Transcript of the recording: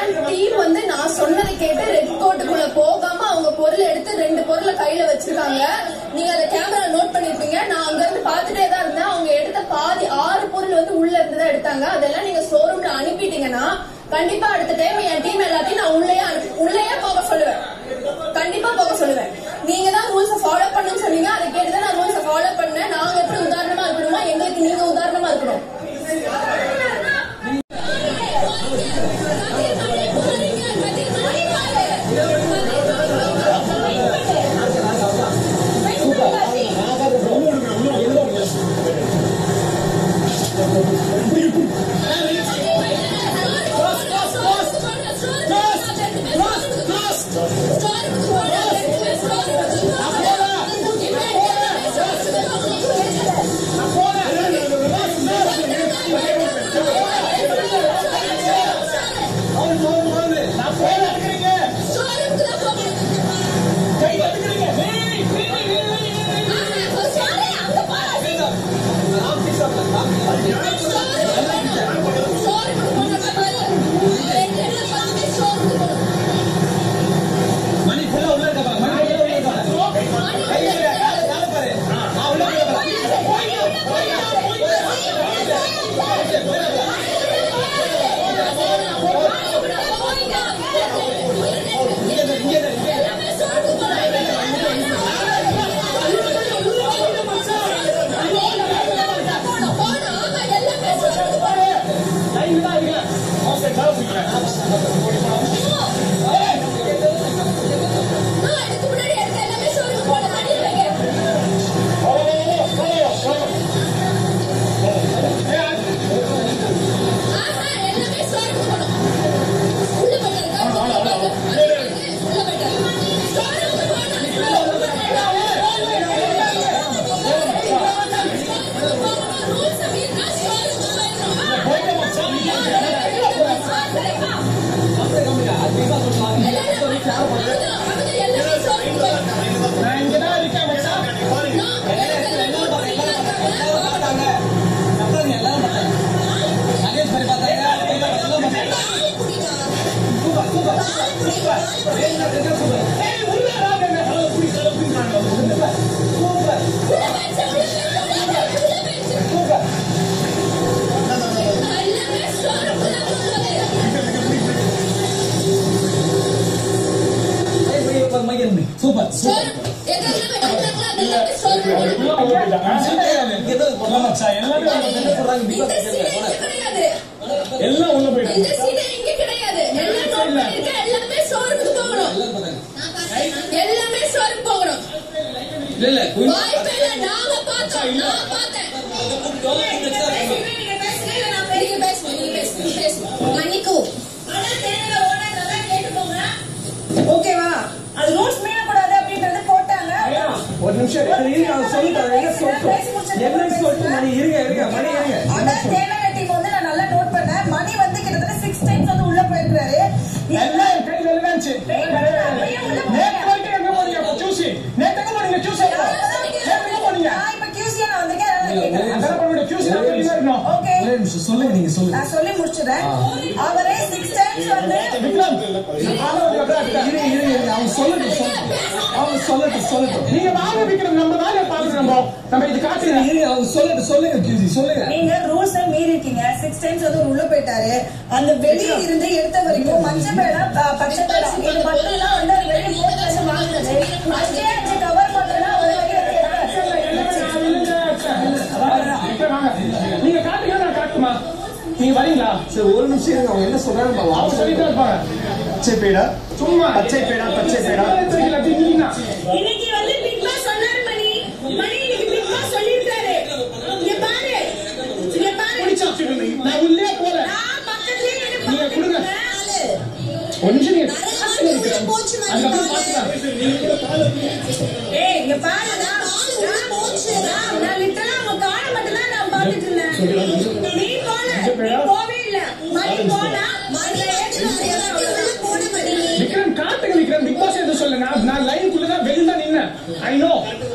Team வந்து நான் சொன்னதை கேட்டு ரெட் கோட்டுக்குள்ள போகாம அவங்க பொருள் எடுத்து ரெண்டு பொருளை கையில வச்சிருக்காங்க நீங்க அந்த கேமரா நோட் பண்ணிருப்பீங்க நான் அங்க இருந்து பாத்துட்டே தான் இருந்தேன் அவங்க எடுத்த பாதி ஆறு பொருள் வந்து உள்ள இருந்து தான் எடுத்தாங்க அதெல்லாம் நீங்க ஷோரூம்ல அனுப்பிட்டீங்கன்னா கண்டிப்பா அடுத்த டைம் என் டீம் எல்லாத்தையும் நான் உள்ளேயே அனுப்பி உள்ளேயே போக சொல்லுவேன் கண்டிப்பா போக சொல்லுவேன் நீங்க தான் ரூல்ஸ் ஃபாலோ பண்ணுன்னு சொன்னீங்க அதை கேட்டு தான் நான் ரூல்ஸ் ஃபாலோ பண்ணேன் நாங்க எப்படி உதாரணமா இருக்கணுமா எங்களுக்கு நீங்க உதாரணமா இருக்கணும் மணி ஃபுல்லா உள்ள இருக்க பாரு மணி ஃபுல்லா உள்ள இருக்க பாரு கை வைங்க, காலை காலை பாரு ஆ உள்ள இருக்க பாரு லைன் தான் இருக்கல ஓகே காலை பிடிக்கிறேன் நான் இங்க தான் இருக்கேன் மச்சான் பார்த்தாங்க அப்புறம் எல்லாரும் பார்த்தாங்க நகேஷ் மாதிரி பார்த்தாங்க எல்லாம் பார்த்தாங்க super super super super super ஏய் உள்ள ராகங்க ஹலோ புடி ஹலோ புடி சூப்பர் சூப்பர் ஏய் போய் உட்கார் மையன் சூப்பர் சூப்பர் ஏதோ போலாம் மச்சான் எல்லாரும் என்ன சொல்றாங்க பிகாஸ் கிடையாது எல்லாம் உள்ள போயிட்டாங்க இந்த சீதை இங்க கிடையாது எல்லாம் நோட் பண்ணிருக்கேன் எல்லாமே ஷோரூமுக்கு போகணும் எல்லாமே ஷோரூம் போகணும் இல்ல இல்ல குயின் வாய்ப்பே இல்ல நாங்க பார்த்தோம் நான் பார்த்தேன் நீங்க பேசுங்க நீங்க பேசுங்க பேசுங்க மன்னிக்கு ஓகேவா அது ரூல்ஸ் மீறக்கூடாது அப்படின்றது போட்டாங்க ஒரு நிமிஷம் இரு, இரு, நான் சொல்லிட்டேன் என்ன சொல்லிட்டோம் என்னன்னு சொல்லிட்டு மணி இருங்க இருங்க மணி இருங்க அதான் தேவையான டீம் வந்து நான் நல்லா நோட் பண்ணேன் மணி வந்து கிட்டத்தட்ட சிக்ஸ் டைம்ஸ் வந்து உள்ள போயிருக்காரு எல்லாம் என் கையில இருந்துச்சு நேத்து வரைக்கும் எங்க போனீங்க அப்ப ஜூசி நேத்து எங்க போனீங்க ஜூஸ் நேத்து எங்க போனீங்க நான் இப்ப QC நான் வந்திருக்கேன் அதனால கேட்கிறேன். அதெல்லாம் பண்ண ஜூஸ் நான் வெளியே இருக்கணும் ஓகே ஒரே நிமிஷம் சொல்லுங்க நீங்க சொல்லுங்க நான் சொல்லி முடிச்சிடுறேன் அவரே சிக்ஸ் டைம்ஸ் வந்து விக்ரம் ஆளோட அப்படியே இரு இரு இரு அவங்க சொல்லட்டும் சொல்லட்டும் அவங்க சொல்லட்டும் சொல்லட்டும் நீங்க வாங்க விக்ரம் நம்ம தானே பாத்துட்டு நம்ம நம்ம இது காட்டுங்க இருங்க அவங்க சொல்லட்டும் சொல்லுங்க கியூசி சொல்லுங்க நீங்க ரூல்ஸ் மீறி இருக்கீங்க சிக்ஸ் டைம்ஸ் வந்து அவர் உள்ள போயிட்டாரு அந்த வெளியே இருந்து எடுத்த வரைக்கும் மஞ்சள் பேடம் ப- பச்சை பேடம் இது மட்டும் எல்லாம் வந்து அவர் வெளியே போட்டு வந்து வாங்குறது அஞ்சே அஞ்சு கவர் பண்ணலாம் ஒரு வெளியே வந்து விக்ரம் வாங்க நீங்க காட்டுங்க நான் காட்டுமா நீங்க வரீங்களா சரி ஒரு நிமிஷம் இருங்க அவங்க என்ன சொல்றாங்க அவங்க சொல்லிட்டு இருப்பாங்க பச்சை பேடா சும்மா பச்சை பேடா பச்சை பேடா தெரியல நீங்க இன்னைக்கு வந்து பிக் பாஸ் சொன்னாரு மணி மணி இன்னைக்கு பிக் பாஸ் சொல்லிருக்காரு இங்க பாரு இங்க பாரு நான் உள்ளே போல நான் பக்கத்துலயே நின்னு நீங்க கொடுங்க. பாத்துட்டு ஒரு நிமிஷம் நீங்க அதுக்கப்புறம் பாத்துக்கலாம் ஏய் இங்க பாரு நான் நான் நான் லிட்டரலா உங்க காலை மட்டும் தான் நான் பாத்துட்டு இருந்தேன் நீ போல நீ போவே இல்ல மணி போனா மணி விக்ரம் காட்டுங்க விக்ரம் பிக் பாஸ் எதுவும் சொல்ல நான் நான் லைனுக்குள்ள தான் வெளில தான் நின்னேன் ஐ நோ